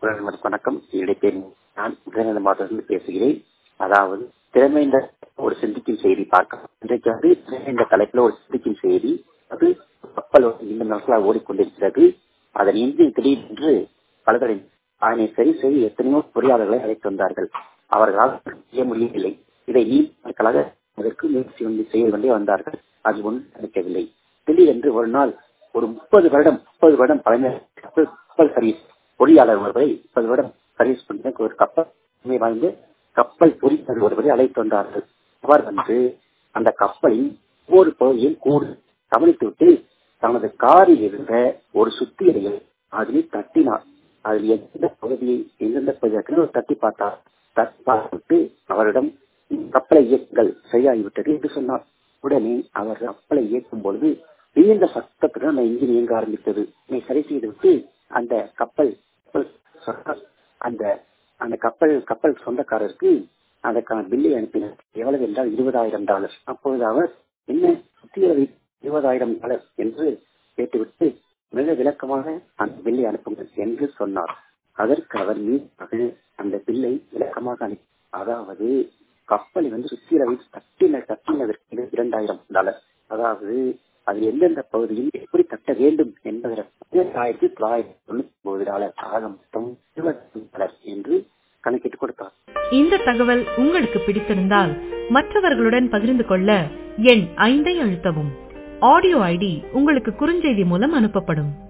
வணக்கம் என்னுடைய பேர் நான் உதயநல மாவட்டத்திலிருந்து பேசுகிறேன் அதாவது திறமைந்த ஒரு சிந்திக்கும் செய்தி பார்க்கலாம் இன்றைக்கு வந்து திறமைந்த தலைப்புல ஒரு சிந்திக்கும் செய்தி அது கப்பல் இந்த நாட்களாக ஓடிக்கொண்டிருக்கிறது அதன் இன்ஜின் திடீரென்று பலதடை அதனை சரி செய்து எத்தனையோ பொறியாளர்களை அழைத்து வந்தார்கள் அவர்களால் செய்ய முடியவில்லை இதை நீண்ட அதற்கு முயற்சி வந்து செய்ய வேண்டி வந்தார்கள் அது ஒன்றும் நடக்கவில்லை திடீரென்று ஒரு நாள் ஒரு முப்பது வருடம் முப்பது வருடம் பழமை கப்பல் சர்வீஸ் பொறியாளர் ஒருவரை முப்பது வருடம் சர்வீஸ் பண்ண ஒரு கப்பல் வாய்ந்து கப்பல் பொறியாளர் ஒருவரை அழைத்து வந்தார்கள் அவர் வந்து அந்த கப்பலின் ஒவ்வொரு பகுதியும் கூடு கவனித்துவிட்டு தனது காரில் இருந்த ஒரு சுத்தியலையை அதில் தட்டினார் அதில் எந்த பகுதியை எந்தெந்த பகுதியை தட்டி பார்த்தார் தட்டி பார்த்துட்டு அவரிடம் கப்பலை இயக்குங்கள் சரியாகிவிட்டது என்று சொன்னார் உடனே அவர் கப்பலை இயக்கும் பொழுது நீண்ட சத்தத்துடன் அந்த இன்ஜின் இயங்க ஆரம்பித்தது நீ சரி செய்துவிட்டு அந்த கப்பல் அந்த அந்த கப்பல் கப்பல் சொந்தக்காரருக்கு அதற்கான பில்லை அனுப்பினார் எவ்வளவு என்றால் இருபதாயிரம் டாலர் அப்பொழுது அவர் என்ன சுத்தியளவு இருபதாயிரம் டாலர் என்று கேட்டுவிட்டு மிக விளக்கமாக அந்த பில்லை அனுப்புங்கள் என்று சொன்னார் அதற்கு அவர் மீதாக அந்த பில்லை விளக்கமாக அனுப்பி அதாவது கப்பலை வந்து சுத்தியளவை தட்டின தட்டினதற்கு இரண்டாயிரம் டாலர் அதாவது அது எந்தெந்த பகுதியில் எப்படி தட்ட வேண்டும் என்பதற்கு ஆயிரத்தி தொள்ளாயிரத்தி தொண்ணூத்தி ஒன்பது டாலர் ஆக மொத்தம் இருபத்தி டாலர் என்று கணக்கிட்டு கொடுத்தார் இந்த தகவல் உங்களுக்கு பிடித்திருந்தால் மற்றவர்களுடன் பகிர்ந்து கொள்ள எண் ஐந்தை அழுத்தவும் ஆடியோ ஐடி உங்களுக்கு குறுஞ்செய்தி மூலம் அனுப்பப்படும்